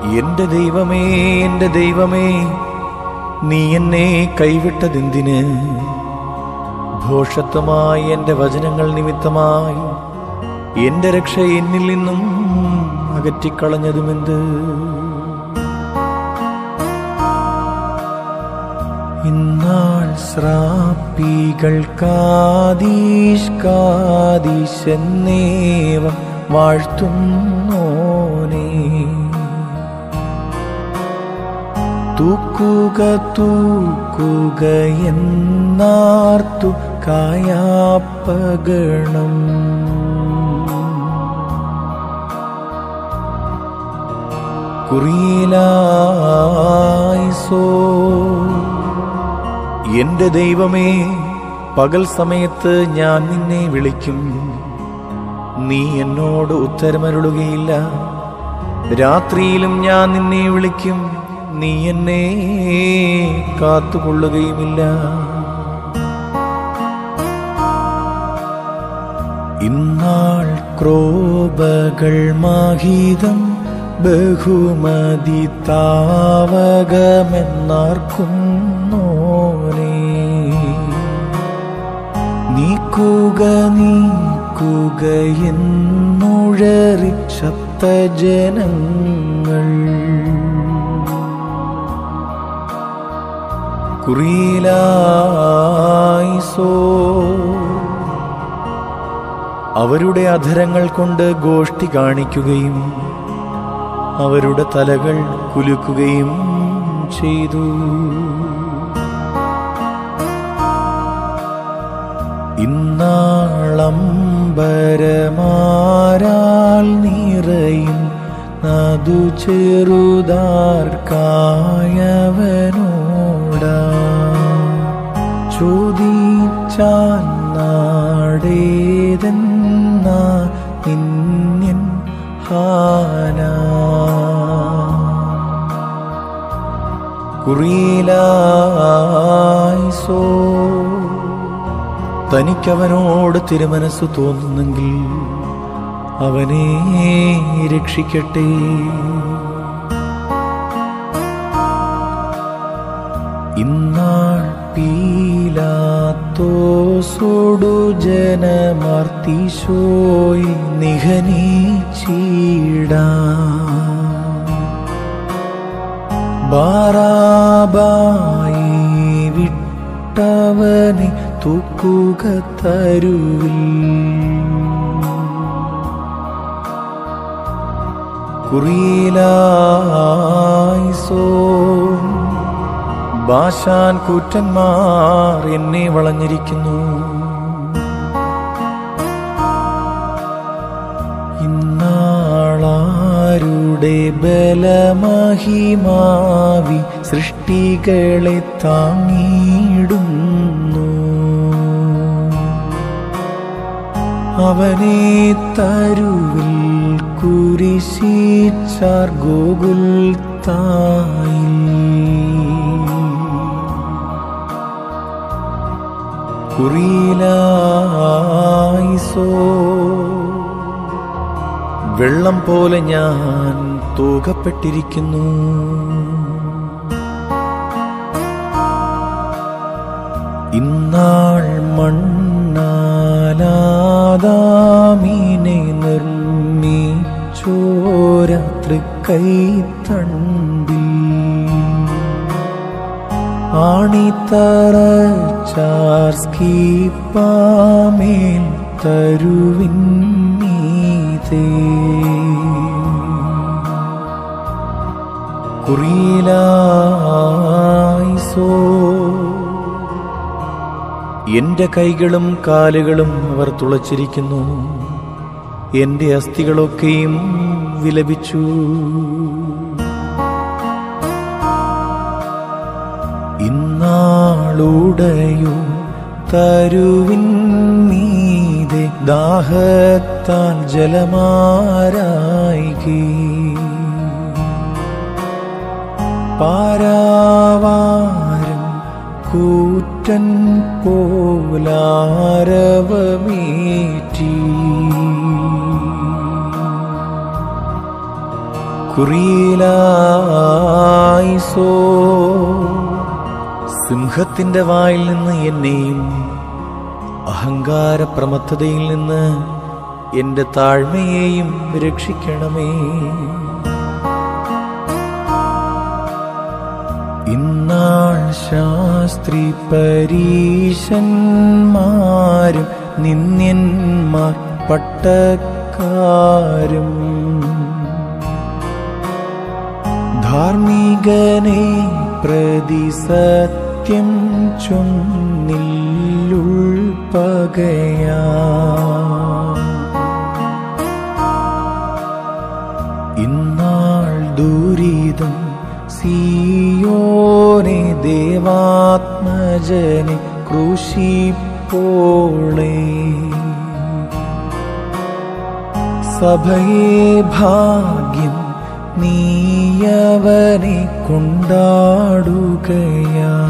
എന്റെ ദൈവമേ എന്റെ ദൈവമേ നീ എന്നെ കൈവിട്ടതെന്തിന് ഭോഷത്വമായി എന്റെ വചനങ്ങൾ നിമിത്തമായി എന്റെ രക്ഷ എന്നിൽ നിന്നും അകറ്റിക്കളഞ്ഞതുമെന്ത് ഇന്നാൾ ശ്രാപ്പികൾക്കാദീഷ്കാദീശന്നേവം വാഴ്ത്തുന്നോനേ തൂക്കുക തൂക്കുക എന്നാർത്തു കായാപ്പകണം കുറിയിലായിസോ എന്റെ ദൈവമേ പകൽ സമയത്ത് ഞാൻ നിന്നെ വിളിക്കും നീ എന്നോട് ഉത്തരമരുളുകയില്ല രാത്രിയിലും ഞാൻ നിന്നെ വിളിക്കും നീ എന്നെ കാത്തുകൊള്ളുകയുമില്ല ഇന്നാൾ ക്രോബകൾ മാഹിതം ബഹുമതി താവകമെന്നാർക്കുന്നോനേ നീക്കുക നീക്കുക എന്നുഴറി ശബ്ദജനങ്ങൾ കുറിയിലായിസോ അവരുടെ അധരങ്ങൾ കൊണ്ട് ഗോഷ്ഠി കാണിക്കുകയും അവരുടെ തലകൾ കുലുക്കുകയും ചെയ്തു ഇന്നാളംബരമാരാൽ നിറയും നദു ചെറുതാർക്കായവനോടാ ചോദിച്ചാൽ നാടേതെന്ന നിന്യൻ ഹാന കുറിയിലായിസോ തനിക്കവനോട് തിരുമനസ് തോന്നുന്നെങ്കിൽ അവനെ രക്ഷിക്കട്ടെ ഇന്നാൾ പീലാത്തോസോടു ജനമാർത്തിശോയി നിഹനീച്ചീടാ ബാറാബായി വിട്ടവനെ തൂക്കുക തരുവിൽ കുറിയിലായിസോ ബാഷാൻ കൂറ്റന്മാർ എന്നെ വളഞ്ഞിരിക്കുന്നു ഇന്നാളാരുടെ ബലമഹിമാവി സൃഷ്ടികളെ താങ്ങിയിടുന്നു അവനെ തരുവിൽ കുരിശിച്ചാർ ഗോകുൽ തായിൽ കുറിയിലായിസോ വെള്ളം പോലെ ഞാൻ തൂകപ്പെട്ടിരിക്കുന്നു ഇന്നാൾ മണ്ണാലാദാമീനെ നിർമ്മിച്ചോര തൃക്കൈ തണ്ടിൽ ആണിത്തറച്ചാർസ്കീപ്പാമേൽ തരുവിൻ നീതേ കുറിയിലായിസോ എന്റെ കൈകളും കാലുകളും അവർ തുളച്ചിരിക്കുന്നു എന്റെ അസ്ഥികളൊക്കെയും വിലപിച്ചു ഇന്നാളുടയോ തരുവിൻ നീതെ ദാഹത്താൽ ജലമാരായികേ പാരാവാരം കൂറ്റൻ പോലാരവമേറ്റി കുറിയിലായിസോ സിംഹത്തിന്റെ വായിൽ നിന്ന് എന്നെയും അഹങ്കാര പ്രമത്തതയിൽ നിന്ന് എന്റെ താഴ്മയെയും രക്ഷിക്കണമേ ഇന്നാൾ ശാസ്ത്രി പരീശന്മാരും നിന്യന്മാർ പട്ടക്കാരും ധാർമ്മികനെ പ്രതി സത്യം ചൊന്നില്ലുൾപ്പകയാ ഇന്നാൾ ദുരിതം സിയോനെ ദേവാത്മജനെ ക്രൂശിപ്പോളേ സഭയെ ഭാഗ്യം നീയവനെ കൊണ്ടാടുകയാ